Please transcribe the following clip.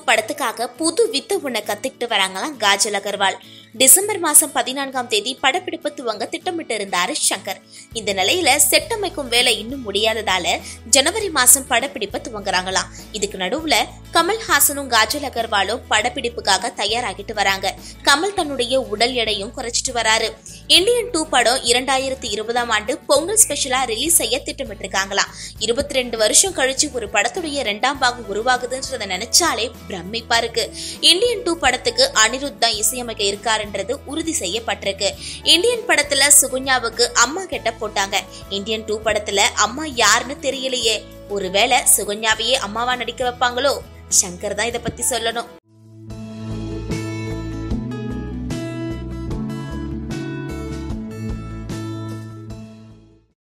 படத்துக்காக புது வித்த ஒண்ண கத்துக்கிட்டு வராங்களாம் காஜல் அகர்வால் டிசம்பர் மாசம் பதினான்காம் தேதி படப்பிடிப்பு துவங்க திட்டமிட்டு இருந்தாரு சங்கர் இந்த நிலையில செட் அமைக்கும் வேலை இன்னும் முடியாததால ஜனவரி மாசம் படப்பிடிப்பை துவங்குறாங்களாம் இதுக்கு நடுவுல கமல்ஹாசனும் காஜல் அகர்வாலும் படப்பிடிப்புக்காக தயாராகிட்டு வராங்க கமல் தன்னுடைய உடல் எடையும் குறைச்சிட்டு வராரு இந்தியன் டூ படம் இரண்டாயிரத்தி இருபதாம் ஆண்டு பொங்கல் ஸ்பெஷலா ரிலீஸ் செய்ய திட்டமிட்டிருக்காங்களாம் இருபத்தி ரெண்டு வருஷம் கழிச்சு ஒரு படத்துடைய ரெண்டாம் பாகம் உருவாகுதுன்றத நினைச்சாலே பிரமிப்பா இருக்கு இந்தியன் டூ படத்துக்கு அனிருத் தான் இசையமைக்க இருக்காருன்றது உறுதி செய்யப்பட்டிருக்கு இந்தியன் படத்துல சுகன்யாவுக்கு அம்மா கெட்ட போட்டாங்க இந்தியன் டூ படத்துல அம்மா யாருன்னு தெரியலையே ஒருவேளை சுகன்யாவையே அம்மாவா நடிக்க வைப்பாங்களோ சங்கர் தான் இதை பத்தி சொல்லணும்